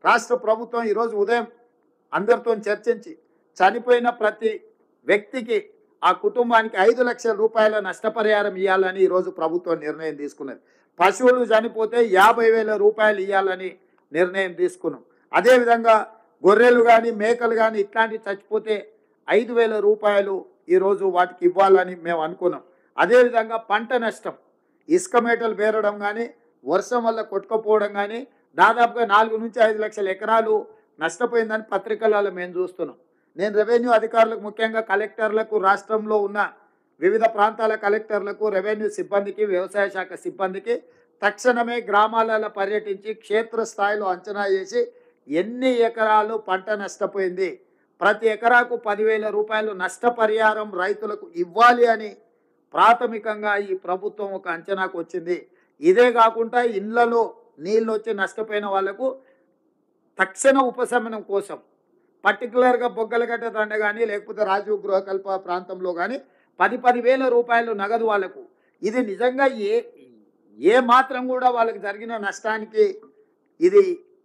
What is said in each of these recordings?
రాష్ట్ర ప్రభుత్వం ఈరోజు ఉదయం అందరితో చర్చించి చనిపోయిన ప్రతి వ్యక్తికి ఆ కుటుంబానికి ఐదు లక్షల రూపాయల నష్టపరిహారం ఇవ్వాలని ఈరోజు ప్రభుత్వం నిర్ణయం తీసుకున్నది పశువులు చనిపోతే యాభై వేల రూపాయలు ఇవ్వాలని నిర్ణయం తీసుకున్నాం అదేవిధంగా గొర్రెలు కానీ మేకలు కానీ ఇట్లాంటివి చచ్చిపోతే ఐదు వేల రూపాయలు ఈరోజు వాటికి ఇవ్వాలని మేము అనుకున్నాం అదేవిధంగా పంట నష్టం ఇసుక మేటలు పేరడం కానీ వర్షం వల్ల కొట్టుకపోవడం కానీ దాదాపుగా నాలుగు నుంచి ఐదు లక్షల ఎకరాలు నష్టపోయిందని పత్రికలలో మేము చూస్తున్నాం నేను రెవెన్యూ అధికారులకు ముఖ్యంగా కలెక్టర్లకు రాష్ట్రంలో ఉన్న వివిధ ప్రాంతాల కలెక్టర్లకు రెవెన్యూ సిబ్బందికి వ్యవసాయ శాఖ సిబ్బందికి తక్షణమే గ్రామాలలో పర్యటించి క్షేత్రస్థాయిలో అంచనా చేసి ఎన్ని ఎకరాలు పంట నష్టపోయింది ప్రతి ఎకరాకు పదివేల రూపాయలు నష్టపరిహారం రైతులకు ఇవ్వాలి అని ప్రాథమికంగా ఈ ప్రభుత్వం ఒక అంచనాకు వచ్చింది ఇదే కాకుండా ఇళ్లలో నీళ్ళు వచ్చి నష్టపోయిన వాళ్లకు తక్షణ ఉపశమనం కోసం పర్టికులర్గా బొగ్గలగడ్డ దండ కానీ లేకపోతే రాజీవ్ గృహకల్ప ప్రాంతంలో కానీ పది పది వేల రూపాయలు నగదు వాళ్ళకు ఇది నిజంగా ఏ ఏ మాత్రం కూడా వాళ్ళకి జరిగిన నష్టానికి ఇది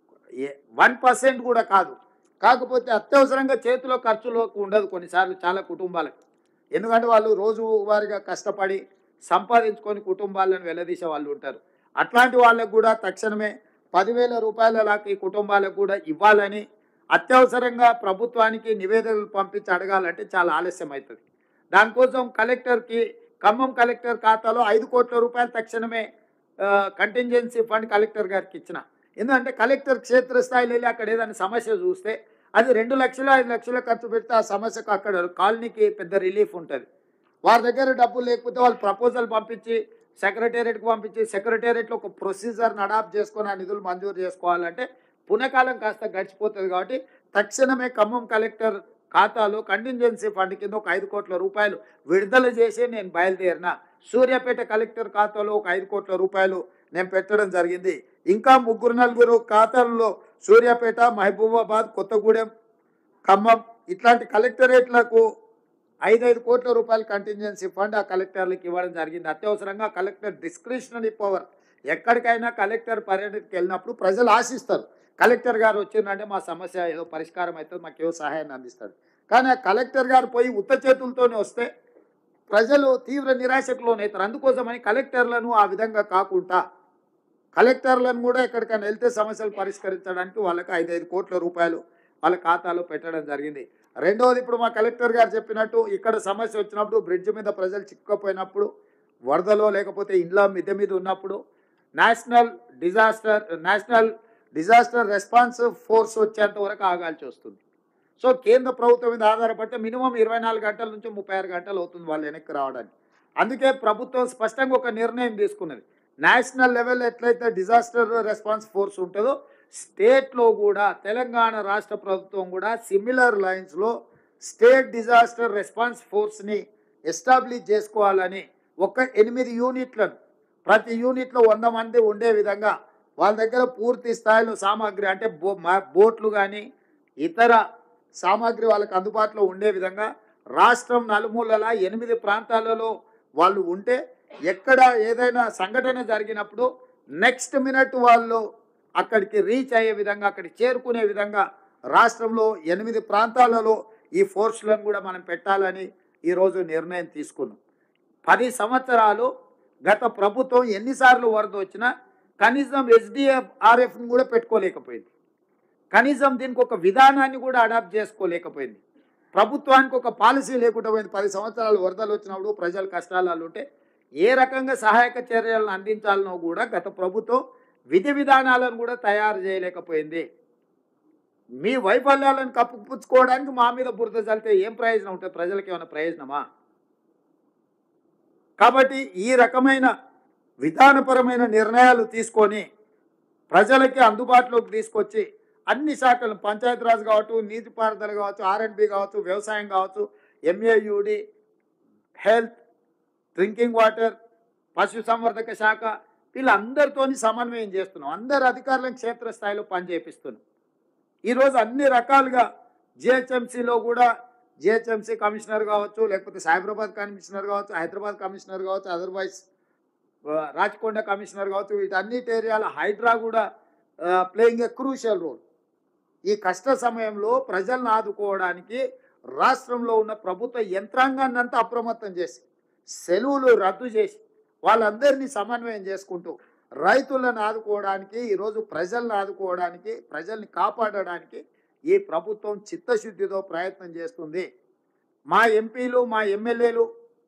వన్ పర్సెంట్ కూడా కాదు కాకపోతే అత్యవసరంగా చేతిలో ఖర్చులోకి ఉండదు కొన్నిసార్లు చాలా కుటుంబాలకు ఎందుకంటే వాళ్ళు రోజువారీగా కష్టపడి సంపాదించుకొని కుటుంబాలను వెల్లదీసే వాళ్ళు ఉంటారు అట్లాంటి వాళ్ళకు కూడా తక్షణమే పదివేల రూపాయల లాగా ఈ కుటుంబాలకు కూడా ఇవ్వాలని అత్యవసరంగా ప్రభుత్వానికి నివేదికలు పంపించి అడగాలంటే చాలా ఆలస్యం అవుతుంది దానికోసం కలెక్టర్కి ఖమ్మం కలెక్టర్ ఖాతాలో ఐదు కోట్ల రూపాయలు తక్షణమే కంటింజెన్సీ ఫండ్ కలెక్టర్ గారికి ఇచ్చిన ఎందుకంటే కలెక్టర్ క్షేత్రస్థాయిలో వెళ్ళి అక్కడ ఏదైనా సమస్య చూస్తే అది రెండు లక్షలు ఐదు లక్షలు ఖర్చు పెడితే ఆ సమస్యకు అక్కడ కాలనీకి పెద్ద రిలీఫ్ ఉంటుంది వారి దగ్గర డబ్బులు లేకపోతే వాళ్ళు ప్రపోజల్ పంపించి సెక్రటేరియట్కి పంపించి సెక్రటేరియట్లో ఒక ప్రొసీజర్ని అడాప్ట్ చేసుకొని ఆ నిధులు మంజూరు చేసుకోవాలంటే పునకాలం కాస్త గడిచిపోతుంది కాబట్టి తక్షణమే ఖమ్మం కలెక్టర్ ఖాతాలో కంటింజెన్సీ ఫండ్ కింద ఒక ఐదు కోట్ల రూపాయలు విడుదల చేసి నేను బయలుదేరిన సూర్యాపేట కలెక్టర్ ఖాతాలో ఒక ఐదు కోట్ల రూపాయలు నేను పెట్టడం జరిగింది ఇంకా ముగ్గురు నలుగురు ఖాతాల్లో సూర్యాపేట మహబూబాబాద్ కొత్తగూడెం ఖమ్మం ఇట్లాంటి కలెక్టరేట్లకు ఐదైదు కోట్ల రూపాయల కంటింజెన్సీ ఫండ్ ఆ కలెక్టర్లకు ఇవ్వడం జరిగింది అత్యవసరంగా కలెక్టర్ డిస్క్రిషనరీ పవర్ ఎక్కడికైనా కలెక్టర్ పర్యటనకి వెళ్ళినప్పుడు ప్రజలు ఆశిస్తారు కలెక్టర్ గారు వచ్చిందంటే మా సమస్య ఏదో పరిష్కారం అవుతుంది మాకు ఏదో సహాయాన్ని అందిస్తారు కానీ ఆ కలెక్టర్ గారు పోయి ఉత్త చేతులతోనే వస్తే ప్రజలు తీవ్ర నిరాశకు లోనవుతారు అందుకోసమని కలెక్టర్లను ఆ విధంగా కాకుండా కలెక్టర్లను కూడా ఎక్కడికైనా వెళ్తే సమస్యలు పరిష్కరించడానికి వాళ్ళకి ఐదైదు కోట్ల రూపాయలు వాళ్ళ ఖాతాలో పెట్టడం జరిగింది రెండవది ఇప్పుడు మా కలెక్టర్ గారు చెప్పినట్టు ఇక్కడ సమస్య వచ్చినప్పుడు బ్రిడ్జ్ మీద ప్రజలు చిక్కుపోయినప్పుడు వరదలో లేకపోతే ఇండ్ల మిద్దె మీద ఉన్నప్పుడు national disaster national disaster response force వచ్చేంత వరకు ఆగాల్సి వస్తుంది సో కేంద్ర ప్రభుత్వం మీద ఆధారపడితే మినిమం ఇరవై నాలుగు గంటల నుంచి ముప్పై ఆరు గంటలు అవుతుంది వాళ్ళు వెనక్కి రావడానికి అందుకే ప్రభుత్వం స్పష్టంగా ఒక నిర్ణయం తీసుకున్నది నేషనల్ లెవెల్ ఎట్లయితే డిజాస్టర్ రెస్పాన్స్ ఫోర్స్ ఉంటుందో స్టేట్లో కూడా తెలంగాణ రాష్ట్ర ప్రభుత్వం కూడా సిమిలర్ లైన్స్లో స్టేట్ డిజాస్టర్ రెస్పాన్స్ ఫోర్స్ని ఎస్టాబ్లిష్ చేసుకోవాలని ఒక ఎనిమిది యూనిట్లను ప్రతి యూనిట్లో వంద మంది ఉండే విధంగా వాళ్ళ దగ్గర పూర్తి స్థాయిలో సామాగ్రి అంటే బో మా- బోట్లు కానీ ఇతర సామాగ్రి వాళ్ళకి అందుబాటులో ఉండే విధంగా రాష్ట్రం నలుమూలల ఎనిమిది ప్రాంతాలలో వాళ్ళు ఉంటే ఎక్కడ ఏదైనా సంఘటన జరిగినప్పుడు నెక్స్ట్ మినిట్ వాళ్ళు అక్కడికి రీచ్ అయ్యే విధంగా అక్కడికి చేరుకునే విధంగా రాష్ట్రంలో ఎనిమిది ప్రాంతాలలో ఈ ఫోర్స్లను కూడా మనం పెట్టాలని ఈరోజు నిర్ణయం తీసుకున్నాం పది సంవత్సరాలు గత ప్రభుత్వం ఎన్నిసార్లు వరద వచ్చినా కనీసం ఎస్డిఎఫ్ ఆర్ఎఫ్ని కూడా పెట్టుకోలేకపోయింది కనీసం దీనికి ఒక విధానాన్ని కూడా అడాప్ట్ చేసుకోలేకపోయింది ప్రభుత్వానికి ఒక పాలసీ లేకుండా పోయింది పది సంవత్సరాలు వరదలు వచ్చినప్పుడు ప్రజలు కష్టాలు ఉంటే ఏ రకంగా సహాయక చర్యలను అందించాలనో కూడా గత ప్రభుత్వం విధి విధానాలను కూడా తయారు చేయలేకపోయింది మీ వైఫల్యాలను కప్పుపుచ్చుకోవడానికి మా మీద బురద చల్లితే ఏం ప్రయోజనం ఉంటుంది ప్రజలకు ఏమైనా ప్రయోజనమా కాబట్టి ఈ రకమైన విధానపరమైన నిర్ణయాలు తీసుకొని ప్రజలకి అందుబాటులోకి తీసుకొచ్చి అన్ని శాఖలు పంచాయతీరాజ్ కావచ్చు నీటిపారుదల కావచ్చు ఆర్ఎండ్బి కావచ్చు వ్యవసాయం కావచ్చు ఎంఏయుడి హెల్త్ డ్రింకింగ్ వాటర్ పశు సంవర్ధక శాఖ వీళ్ళందరితోని సమన్వయం చేస్తున్నాం అందరు అధికారులను క్షేత్రస్థాయిలో పనిచేపిస్తున్నాం ఈరోజు అన్ని రకాలుగా జిహెచ్ఎంసీలో కూడా జిహెచ్ఎంసీ కమిషనర్ కావచ్చు లేకపోతే సైబరాబాద్ కమిషనర్ కావచ్చు హైదరాబాద్ కమిషనర్ కావచ్చు అదర్వైజ్ రాచకొండ కమిషనర్ కావచ్చు వీటన్నిటి ఏరియాల హైడ్రా కూడా ప్లేయింగ్ ఏ క్రూషియల్ రోల్ ఈ కష్ట సమయంలో ప్రజలను ఆదుకోవడానికి రాష్ట్రంలో ఉన్న ప్రభుత్వ యంత్రాంగాన్ని అంతా అప్రమత్తం చేసి సెలవులు రద్దు చేసి వాళ్ళందరినీ సమన్వయం చేసుకుంటూ రైతులను ఆదుకోవడానికి ఈరోజు ప్రజలను ఆదుకోవడానికి ప్రజల్ని కాపాడడానికి ఈ ప్రభుత్వం చిత్తశుద్ధితో ప్రయత్నం చేస్తుంది మా ఎంపీలు మా ఎమ్మెల్యేలు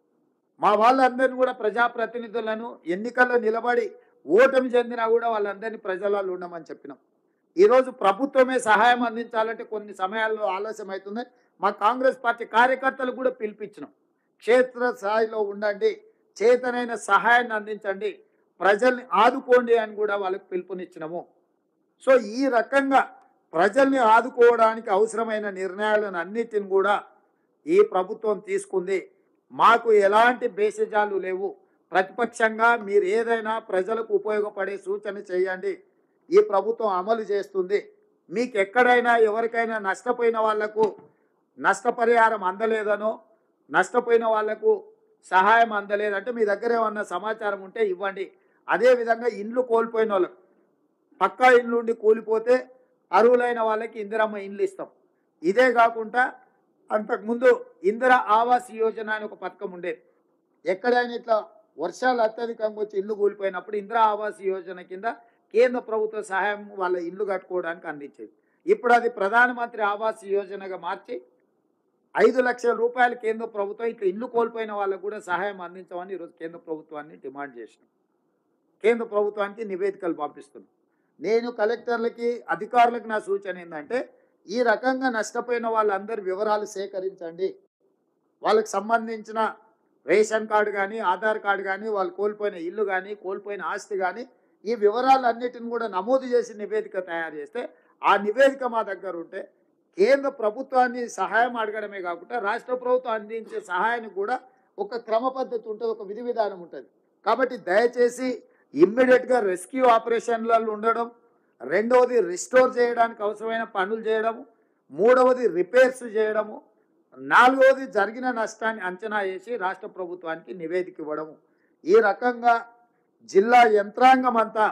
మా వాళ్ళందరినీ కూడా ప్రజాప్రతినిధులను ఎన్నికల్లో నిలబడి ఓటమి చెందినా కూడా వాళ్ళందరినీ ప్రజలలో ఉండమని చెప్పినాం ఈరోజు ప్రభుత్వమే సహాయం అందించాలంటే కొన్ని సమయాల్లో ఆలస్యం అవుతుంది మా కాంగ్రెస్ పార్టీ కార్యకర్తలు కూడా పిలిపించినాం క్షేత్ర స్థాయిలో ఉండండి చేతనైన సహాయాన్ని అందించండి ప్రజల్ని ఆదుకోండి అని కూడా వాళ్ళకి పిలుపునిచ్చినాము సో ఈ రకంగా ప్రజల్ని ఆదుకోవడానికి అవసరమైన నిర్ణయాలను అన్నిటిని కూడా ఈ ప్రభుత్వం తీసుకుంది మాకు ఎలాంటి బేసిజాలు లేవు ప్రతిపక్షంగా మీరు ఏదైనా ప్రజలకు ఉపయోగపడే సూచన చేయండి ఈ ప్రభుత్వం అమలు చేస్తుంది మీకు ఎక్కడైనా ఎవరికైనా నష్టపోయిన వాళ్లకు నష్టపరిహారం అందలేదనో నష్టపోయిన వాళ్లకు సహాయం అందలేదంటే మీ దగ్గర ఏమన్నా సమాచారం ఉంటే ఇవ్వండి అదేవిధంగా ఇండ్లు కోల్పోయిన వాళ్ళకు పక్కా ఇండ్లు ఉండి కూలిపోతే అర్హులైన వాళ్ళకి ఇందిరమ్మ ఇండ్లు ఇస్తాం ఇదే కాకుండా అంతకుముందు ఇందిర ఆవాస్ యోజన అని ఒక పథకం ఉండేది ఎక్కడైనా ఇట్లా వర్షాలు అత్యధికంగా వచ్చి ఇల్లు కూలిపోయినప్పుడు ఇందిరా ఆవాస్ యోజన కింద కేంద్ర ప్రభుత్వ సహాయం వాళ్ళ ఇల్లు కట్టుకోవడానికి అందించేది ఇప్పుడు అది ప్రధానమంత్రి ఆవాస్ యోజనగా మార్చి ఐదు లక్షల రూపాయలు కేంద్ర ప్రభుత్వం ఇట్లా ఇల్లు కోల్పోయిన వాళ్ళకు కూడా సహాయం అందించమని ఈరోజు కేంద్ర ప్రభుత్వాన్ని డిమాండ్ చేసినాం కేంద్ర ప్రభుత్వానికి నివేదికలు పంపిస్తున్నాం నేను కలెక్టర్లకి అధికారులకు నా సూచన ఏంటంటే ఈ రకంగా నష్టపోయిన వాళ్ళందరి వివరాలు సేకరించండి వాళ్ళకి సంబంధించిన రేషన్ కార్డు కానీ ఆధార్ కార్డు కానీ వాళ్ళు కోల్పోయిన ఇల్లు కానీ కోల్పోయిన ఆస్తి కానీ ఈ వివరాలన్నిటిని కూడా నమోదు చేసి నివేదిక తయారు చేస్తే ఆ నివేదిక మా దగ్గర ఉంటే కేంద్ర ప్రభుత్వాన్ని సహాయం అడగడమే కాకుండా రాష్ట్ర ప్రభుత్వం అందించే సహాయానికి కూడా ఒక క్రమ పద్ధతి ఉంటుంది ఒక విధి విధానం ఉంటుంది కాబట్టి దయచేసి ఇమ్మీడియట్గా రెస్క్యూ ఆపరేషన్లలో ఉండడం రెండవది రిస్టోర్ చేయడానికి అవసరమైన పనులు చేయడము మూడవది రిపేర్స్ చేయడము నాలుగవది జరిగిన నష్టాన్ని అంచనా వేసి రాష్ట్ర ప్రభుత్వానికి నివేదిక ఇవ్వడము ఈ రకంగా జిల్లా యంత్రాంగం అంతా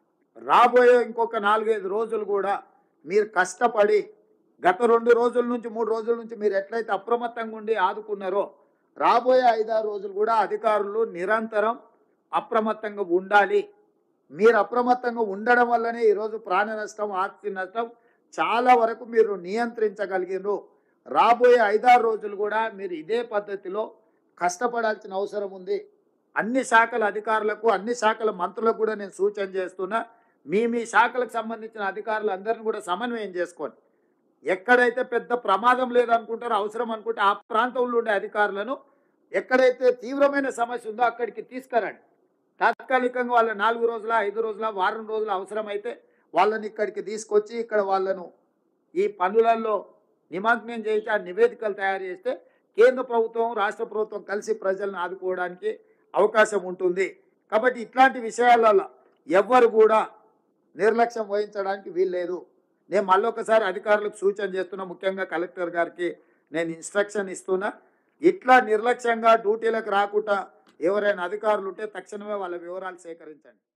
రాబోయే ఇంకొక నాలుగైదు రోజులు కూడా మీరు కష్టపడి గత రెండు రోజుల నుంచి మూడు రోజుల నుంచి మీరు ఎట్లయితే అప్రమత్తంగా ఉండి ఆదుకున్నారో రాబోయే ఐదారు రోజులు కూడా అధికారులు నిరంతరం అప్రమత్తంగా ఉండాలి మీరు అప్రమత్తంగా ఉండడం వల్లనే ఈరోజు ప్రాణ నష్టం ఆస్తి నష్టం చాలా వరకు మీరు నియంత్రించగలిగినారు రాబోయే ఐదారు రోజులు కూడా మీరు ఇదే పద్ధతిలో కష్టపడాల్సిన అవసరం ఉంది అన్ని శాఖల అధికారులకు అన్ని శాఖల మంత్రులకు కూడా నేను సూచన చేస్తున్నా మీ మీ శాఖలకు సంబంధించిన అధికారులు అందరిని కూడా సమన్వయం చేసుకోండి ఎక్కడైతే పెద్ద ప్రమాదం లేదనుకుంటారో అవసరం అనుకుంటే ఆ ప్రాంతంలో ఉండే అధికారులను ఎక్కడైతే తీవ్రమైన సమస్య ఉందో అక్కడికి తీసుకురండి తాత్కాలికంగా వాళ్ళ నాలుగు రోజుల ఐదు రోజుల వారం రోజుల అవసరమైతే వాళ్ళని ఇక్కడికి తీసుకొచ్చి ఇక్కడ వాళ్ళను ఈ పనులలో నిమగ్నం చేసి ఆ నివేదికలు తయారు చేస్తే కేంద్ర ప్రభుత్వం రాష్ట్ర ప్రభుత్వం కలిసి ప్రజలను ఆదుకోవడానికి అవకాశం ఉంటుంది కాబట్టి ఇట్లాంటి విషయాలలో ఎవ్వరు కూడా నిర్లక్ష్యం వహించడానికి వీల్లేదు నేను మళ్ళొకసారి అధికారులకు సూచన చేస్తున్నా ముఖ్యంగా కలెక్టర్ గారికి నేను ఇన్స్ట్రక్షన్ ఇస్తున్నా ఇట్లా నిర్లక్ష్యంగా డ్యూటీలకు రాకుండా ఎవరైనా అధికారులు ఉంటే తక్షణమే వాళ్ళ వివరాలు సేకరించండి